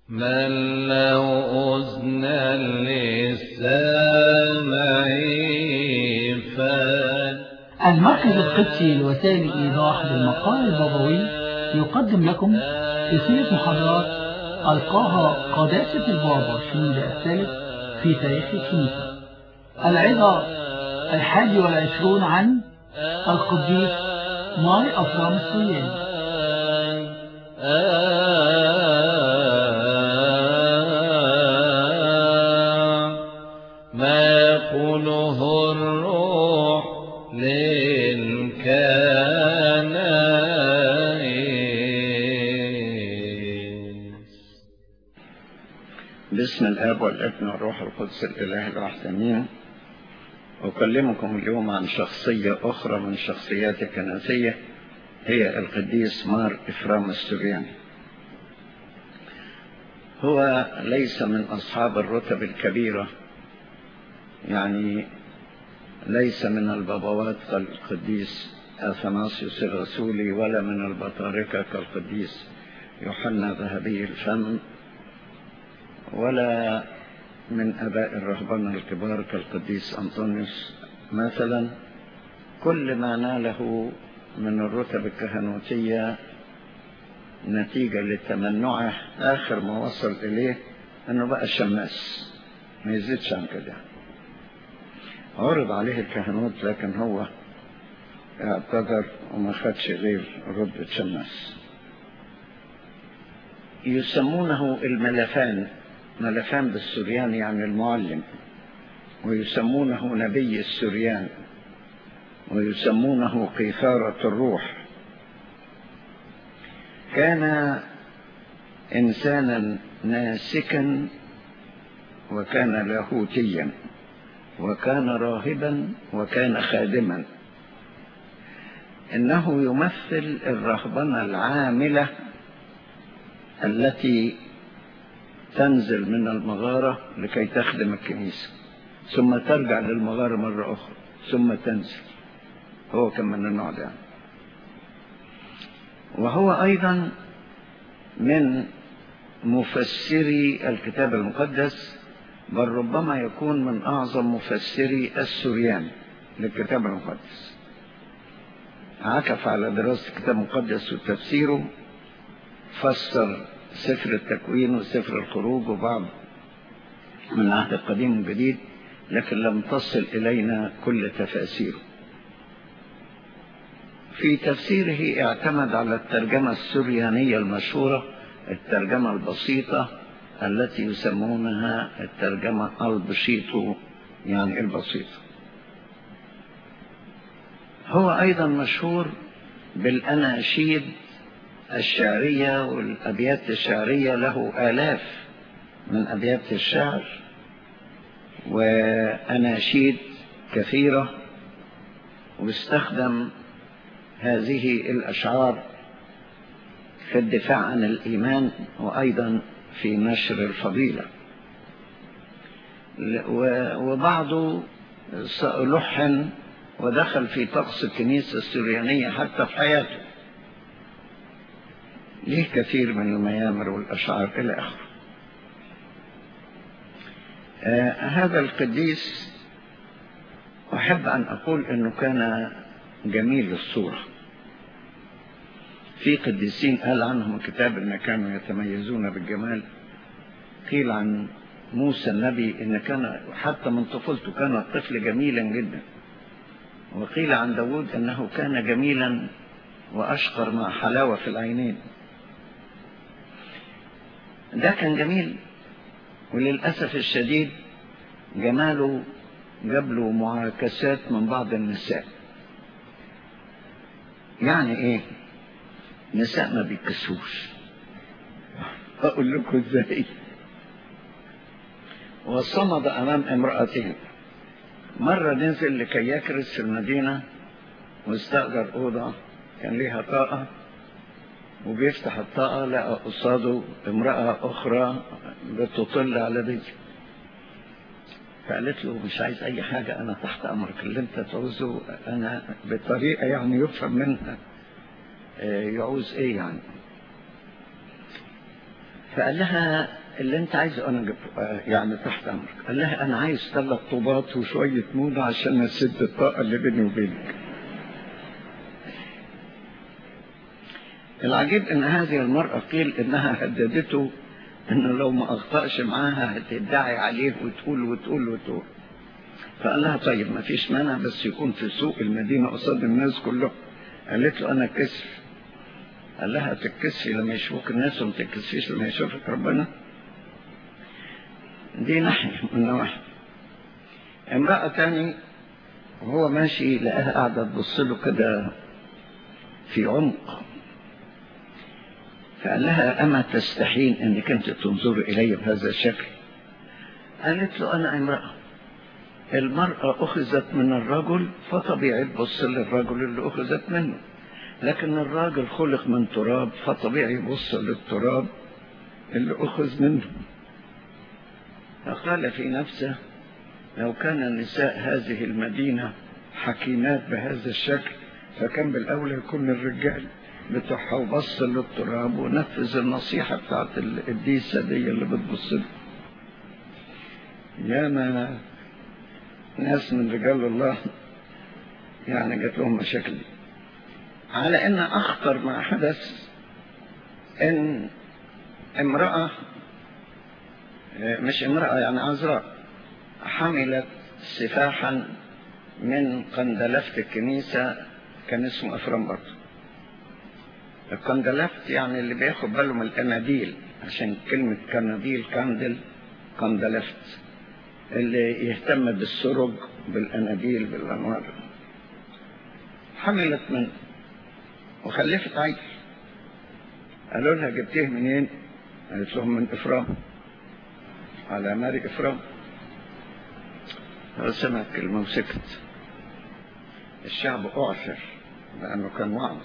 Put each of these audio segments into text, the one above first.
من له أذنا للسامع فل المركز القدسي لوسائل الإيضاح للمقال البابوي يقدم لكم سلسلة محاضرات ألقاها قداسة البابا شنود الثالث في تاريخ الكنيسة العظة الحادي والعشرون عن القديس ماري أفرام السوياني ما يقوله الروح للكنائس باسم الاب والابن والروح القدس الاله الوحدانيين اكلمكم اليوم عن شخصيه اخرى من الشخصيات الكنسيه هي القديس مار افرام السورياني هو ليس من اصحاب الرتب الكبيره يعني ليس من البابوات كالقديس اثناسيوس الرسولي ولا من البطاركه كالقديس يوحنا ذهبي الفم ولا من أباء الرهبان الكبار كالقديس أنطونيوس مثلا كل ما ناله من الرتب الكهنوتية نتيجة لتمنعه آخر ما وصل إليه أنه بقى شماس ما يزيدش عن كده عرض عليه الكهنوت لكن هو اعتذر وما خدش غير رتبة شماس يسمونه الملفان ملفان بالسريان يعني المعلم ويسمونه نبي السريان ويسمونه قيثارة الروح كان إنسانا ناسكا وكان لاهوتيا وكان راهبا وكان خادما إنه يمثل الرهبنة العاملة التي تنزل من المغارة لكي تخدم الكنيسة ثم ترجع للمغارة مرة أخرى ثم تنزل هو كان من النوع ده وهو أيضا من مفسري الكتاب المقدس بل ربما يكون من أعظم مفسري السوريان للكتاب المقدس عكف على دراسة الكتاب المقدس وتفسيره فسر سفر التكوين وسفر الخروج وبعض من العهد القديم والجديد لكن لم تصل إلينا كل تفاسيره في تفسيره اعتمد على الترجمة السريانية المشهورة الترجمة البسيطة التي يسمونها الترجمة البسيطو يعني البسيطة هو أيضا مشهور بالأناشيد الشعرية والأبيات الشعرية له آلاف من أبيات الشعر وأناشيد كثيرة واستخدم هذه الأشعار في الدفاع عن الإيمان وأيضا في نشر الفضيلة وبعضه لحن ودخل في طقس الكنيسة السريانية حتى في حياته ليه كثير من الميامر والأشعار إلى آخره آه هذا القديس أحب أن أقول أنه كان جميل الصورة في قديسين قال عنهم الكتاب أن كانوا يتميزون بالجمال قيل عن موسى النبي أن كان حتى من طفولته كان الطفل جميلا جدا وقيل عن داود أنه كان جميلا وأشقر مع حلاوة في العينين ده كان جميل وللأسف الشديد جماله جاب له معاكسات من بعض النساء يعني ايه نساء ما بيكسوش اقول لكم ازاي وصمد امام امرأتين مرة نزل لكي يكرس في المدينة واستأجر أوضة كان ليها طاقة وبيفتح الطاقة لقى قصاده امرأة أخرى بتطل على بيته فقالت له مش عايز أي حاجة أنا تحت أمرك اللي أنت تعوزه أنا بطريقة يعني يفهم منها يعوز إيه يعني فقال لها اللي انت عايزه انا جبته آه، يعني تحت امرك قال لها انا عايز ثلاث طوبات وشويه موضه عشان اسد الطاقه اللي بيني وبينك العجيب ان هذه المرأة قيل انها هددته انه لو ما اخطأش معاها هتدعي عليه وتقول وتقول وتقول فقال لها طيب ما فيش مانع بس يكون في سوق المدينة قصاد الناس كلهم قالت له انا كسف قال لها تتكسفي لما يشوفك الناس وما تتكسفيش لما يشوفك ربنا دي ناحية من نواحي امرأة تاني وهو ماشي لقاها قاعدة تبص له كده في عمق فقال لها أما تستحين أنك أنت تنظر إلي بهذا الشكل قالت له أنا امرأة المرأة أخذت من الرجل فطبيعي تبص للرجل اللي أخذت منه لكن الراجل خلق من تراب فطبيعي يبص للتراب اللي أخذ منه فقال في نفسه لو كان نساء هذه المدينة حكيمات بهذا الشكل فكان بالأولى يكون الرجال بتوعها وبص للتراب ونفذ النصيحة بتاعت الديسة دي اللي بتبص له ياما ناس من رجال الله يعني جات لهم مشاكل دي على ان اخطر ما حدث ان امرأة مش امرأة يعني عذراء حملت سفاحا من قندلفة الكنيسة كان اسمه افرام برضه القندلفت يعني اللي بياخد باله من الاناديل عشان كلمة كناديل كاندل قندلفت اللي يهتم بالسرج بالاناديل بالانوار حملت من وخلفت عيل قالوا لها جبتيه منين قالت لهم من افرام على ماري افرام سمع كلمة وسكت الشعب اعثر لانه كان وعظ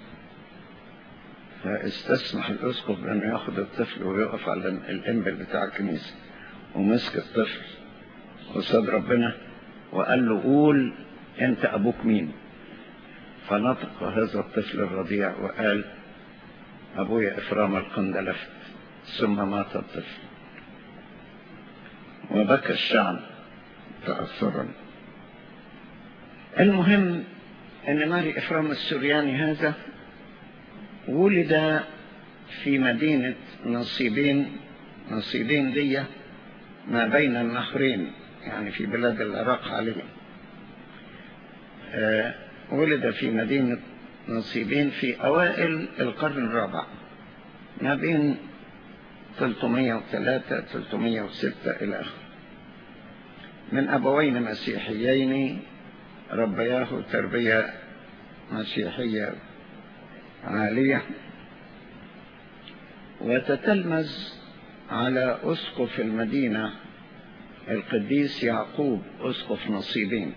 فاستسمح الاسقف بانه ياخذ الطفل ويقف على الانبل بتاع الكنيسه ومسك الطفل قصاد ربنا وقال له قول انت ابوك مين فنطق هذا الطفل الرضيع وقال ابويا افرام القندلفت ثم مات الطفل وبكى الشعب تاثرا المهم ان ماري افرام السورياني هذا ولد في مدينة نصيبين نصيبين دي ما بين النهرين يعني في بلاد العراق حاليا آه ولد في مدينة نصيبين في أوائل القرن الرابع ما بين 303 306 إلى آخره من أبوين مسيحيين ربياه تربية مسيحية عالية وتتلمذ على أسقف المدينة القديس يعقوب أسقف نصيبين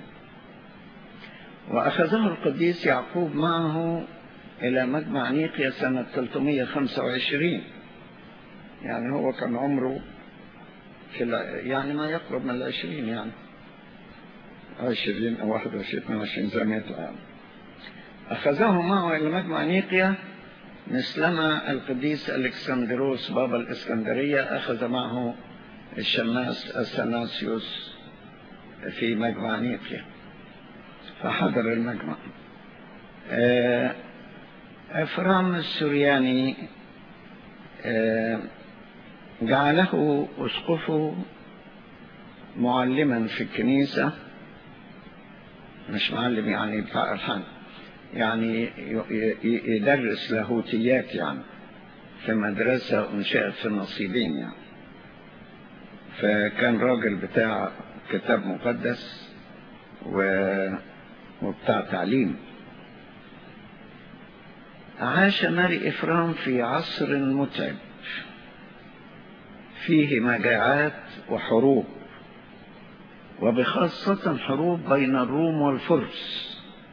وأخذه القديس يعقوب معه إلى مجمع نيقيا سنة 325 يعني هو كان عمره في يعني ما يقرب من العشرين يعني عشرين أو واحد وعشرين اثنين وعشرين زي ما يعني أخذه معه إلى مجمع نيقيا مثلما القديس الكسندروس بابا الإسكندرية أخذ معه الشماس أثناسيوس في مجمع نيقيا فحضر المجمع إفرام السرياني جعله أسقفه معلما في الكنيسة مش معلم يعني بتاع الحان يعني يدرس لاهوتيات يعني في مدرسة انشأت في النصيبين يعني فكان راجل بتاع كتاب مقدس و... وبتاع تعليم عاش ماري إفرام في عصر متعب فيه مجاعات وحروب وبخاصة حروب بين الروم والفرس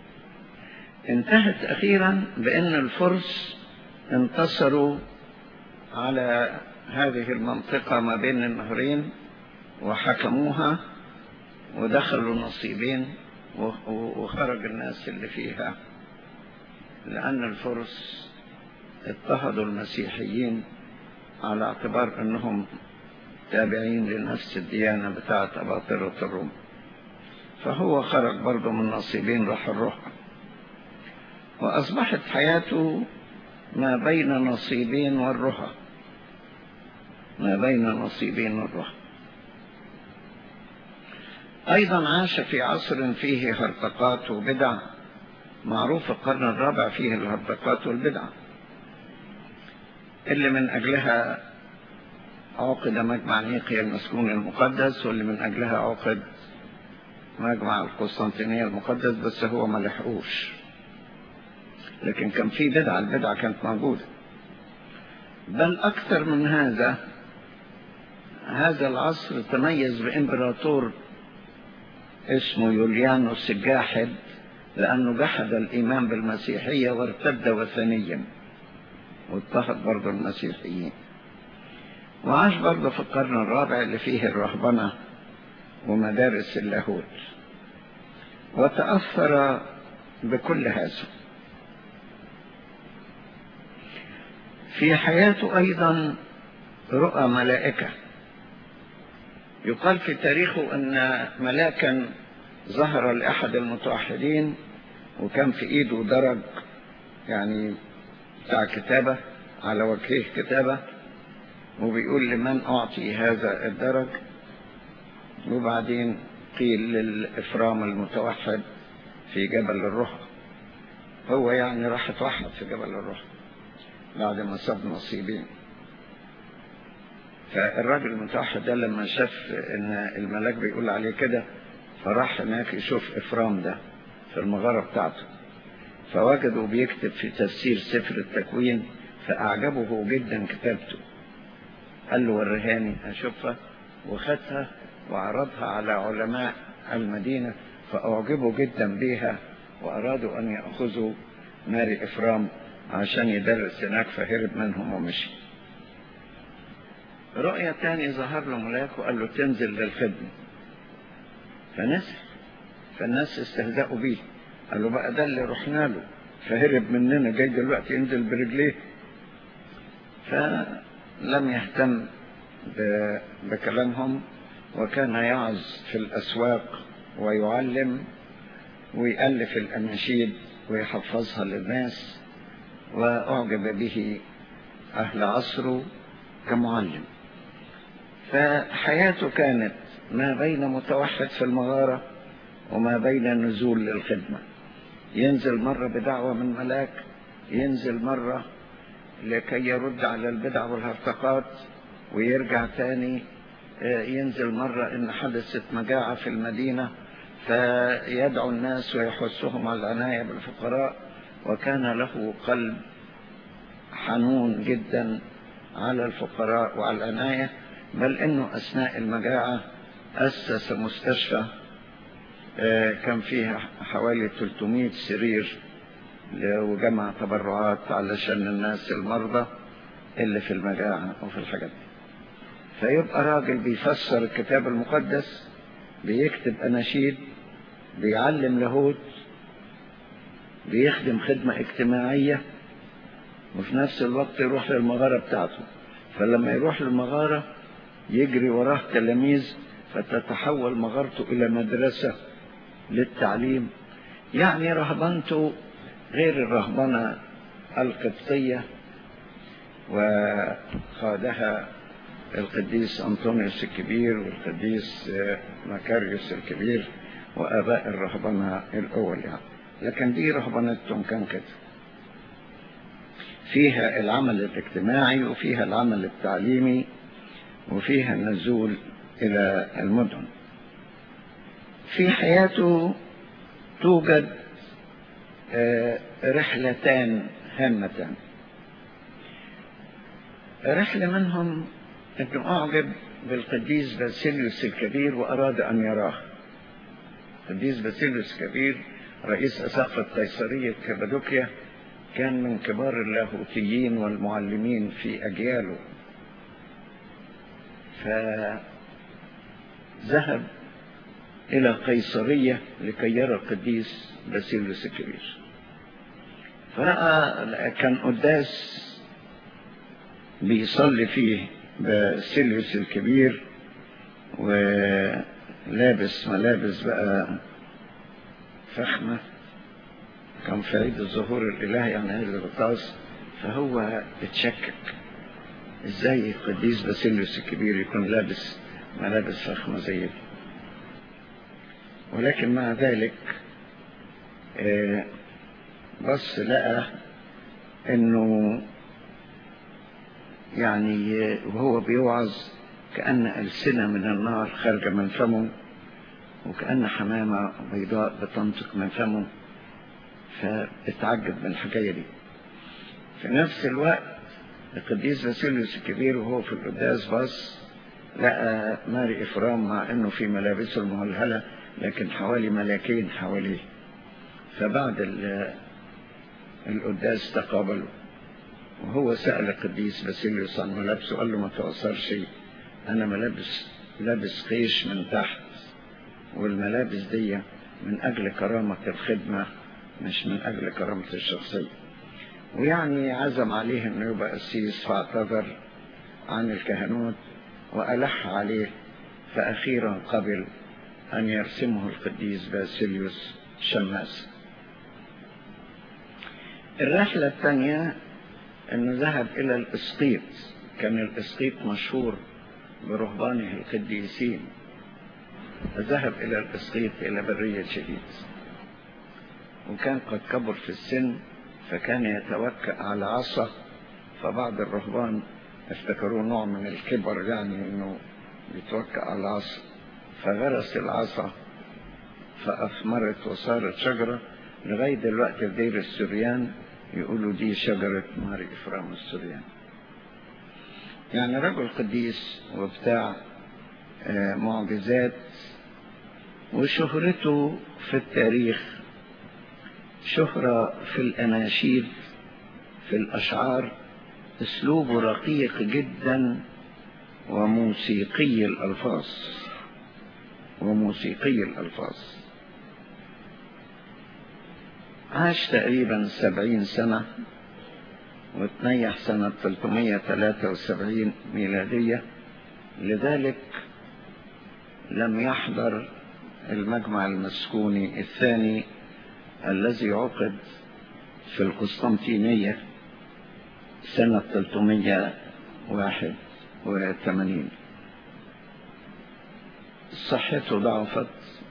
انتهت أخيرا بأن الفرس انتصروا على هذه المنطقة ما بين النهرين وحكموها ودخلوا نصيبين وخرج الناس اللي فيها لأن الفرس اضطهدوا المسيحيين على اعتبار أنهم تابعين لنفس الديانة بتاعة أباطرة الروم فهو خرج برضه من نصيبين راح الروح وأصبحت حياته ما بين نصيبين والرهى ما بين نصيبين والرهى أيضا عاش في عصر فيه هرطقات وبدع معروف القرن الرابع فيه الهرطقات والبدع اللي من أجلها عقد مجمع نيقيا المسكون المقدس واللي من أجلها عقد مجمع القسطنطينية المقدس بس هو ما لحقوش لكن كان في بدعة البدعة كانت موجودة بل أكثر من هذا هذا العصر تميز بإمبراطور اسمه يوليانوس الجاحد لأنه جحد الإيمان بالمسيحية وارتد وثنيا واضطهد برضه المسيحيين وعاش برضه في القرن الرابع اللي فيه الرهبنة ومدارس اللاهوت وتأثر بكل هذا في حياته أيضا رؤى ملائكة يقال في تاريخه أن ملاكا ظهر لأحد المتوحدين وكان في إيده درج يعني بتاع كتابة على وجهه كتابة وبيقول لمن أعطي هذا الدرج وبعدين قيل للإفرام المتوحد في جبل الرهب هو يعني راح اتوحد في جبل الرهب بعد ما صاب نصيبين فالراجل المتوحد ده لما شاف ان الملاك بيقول عليه كده فراح هناك يشوف افرام ده في المغارة بتاعته فوجده بيكتب في تفسير سفر التكوين فأعجبه جدا كتابته قال له ورهاني أشوفها وخدها وعرضها على علماء المدينة فأعجبوا جدا بيها وأرادوا أن يأخذوا ماري إفرام عشان يدرس هناك فهرب منهم ومشي رؤية تاني ظهر له ملاك وقال له تنزل للخدمة فنزل فالناس استهزأوا بيه قالوا بقى ده اللي رحنا له فهرب مننا جاي دلوقتي ينزل برجليه فلم يهتم بكلامهم وكان يعظ في الأسواق ويعلم ويألف الأناشيد ويحفظها للناس وأعجب به أهل عصره كمعلم فحياته كانت ما بين متوحد في المغارة وما بين النزول للخدمة ينزل مرة بدعوة من ملاك ينزل مرة لكي يرد على البدع والهرطقات ويرجع تاني ينزل مرة إن حدثت مجاعة في المدينة فيدعو الناس ويحثهم على العناية بالفقراء وكان له قلب حنون جدا على الفقراء وعلى العناية بل إنه أثناء المجاعة أسس مستشفى كان فيها حوالي 300 سرير وجمع تبرعات علشان الناس المرضى اللي في المجاعة وفي الحاجات دي فيبقى راجل بيفسر الكتاب المقدس بيكتب أناشيد بيعلم لاهوت بيخدم خدمة اجتماعية وفي نفس الوقت يروح للمغارة بتاعته فلما يروح للمغارة يجري وراه تلاميذ فتتحول مغارته إلى مدرسة للتعليم يعني رهبنته غير الرهبنة القبطية وقادها القديس أنطونيوس الكبير والقديس مكاريوس الكبير وآباء الرهبنة الأول يعني لكن دي رهبنتهم كان كده فيها العمل الاجتماعي وفيها العمل التعليمي وفيها النزول إلى المدن في حياته توجد رحلتان هامتان رحلة منهم أنه أعجب بالقديس باسيليوس الكبير وأراد أن يراه القديس باسيليوس الكبير رئيس أساقفة قيصرية كابادوكيا كان من كبار اللاهوتيين والمعلمين في أجياله فذهب إلى قيصرية لكي يرى القديس باسيليوس الكبير فرأى كان قداس بيصلي فيه باسيليوس الكبير ولابس ملابس بقى فخمة كان في عيد الظهور الإلهي يعني عيد الغطاس فهو اتشكك ازاي القديس باسيليوس الكبير يكون لابس ملابس فخمة زي دي ولكن مع ذلك آه، بص لقى انه يعني وهو بيوعظ كأن ألسنة من النار خارجة من فمه وكأن حمامة بيضاء بتنطق من فمه فاتعجب من الحكاية دي في نفس الوقت القديس باسيليوس الكبير وهو في القداس بص لقى ماري إفرام مع إنه في ملابسه المهلهلة لكن حوالي ملاكين حواليه فبعد ال- القداس تقابلوا وهو سأل القديس باسيليوس عن ملابسه قال له ما تأثرش أنا ملابس لابس قيش من تحت والملابس دي من أجل كرامة الخدمة مش من أجل كرامة الشخصية ويعني عزم عليه أنه يبقى قسيس فاعتذر عن الكهنوت وألح عليه فأخيرا قبل أن يرسمه القديس باسيليوس شماس الرحلة الثانية أنه ذهب إلى الإسقيط كان الإسقيط مشهور برهبانه القديسين ذهب إلى الإسقيط إلى برية شديد وكان قد كبر في السن فكان يتوكأ على عصا فبعض الرهبان افتكروا نوع من الكبر يعني انه يتوكأ على عصا فغرس العصا فأثمرت وصارت شجرة لغاية دلوقتي في دير السريان يقولوا دي شجرة ماري إفرام السريان يعني رجل قديس وبتاع آه، معجزات وشهرته في التاريخ شهرة في الأناشيد في الأشعار أسلوبه رقيق جدا وموسيقي الألفاظ وموسيقي الألفاظ عاش تقريبا سبعين سنة وتنيح سنة 373 ميلادية لذلك لم يحضر المجمع المسكوني الثاني الذي عقد في القسطنطينية سنة 381 صحته ضعفت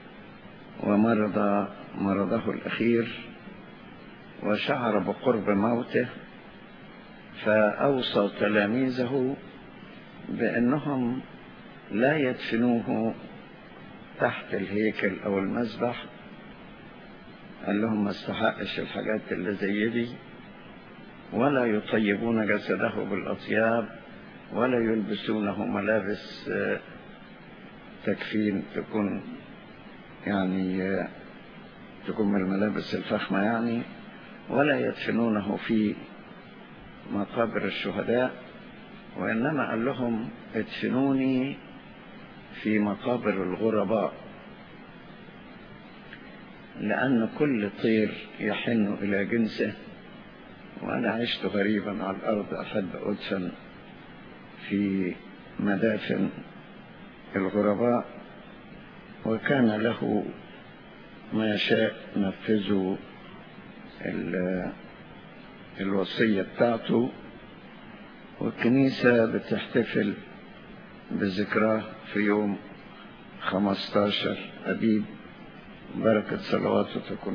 ومرض مرضه الأخير وشعر بقرب موته فأوصى تلاميذه بأنهم لا يدفنوه تحت الهيكل أو المذبح قال لهم ما استحقش الحاجات اللي زي دي ولا يطيبون جسده بالأطياب ولا يلبسونه ملابس آه، تكفين تكون يعني آه، تكون من الملابس الفخمة يعني ولا يدفنونه في مقابر الشهداء وإنما قال لهم ادفنوني في مقابر الغرباء لأن كل طير يحن إلى جنسه وأنا عشت غريبا على الأرض أحب أدفن في مدافن الغرباء وكان له ما شاء نفذوا ال- الوصية بتاعته والكنيسة بتحتفل بذكراه في يوم 15 أبيب بركة صلواته تكون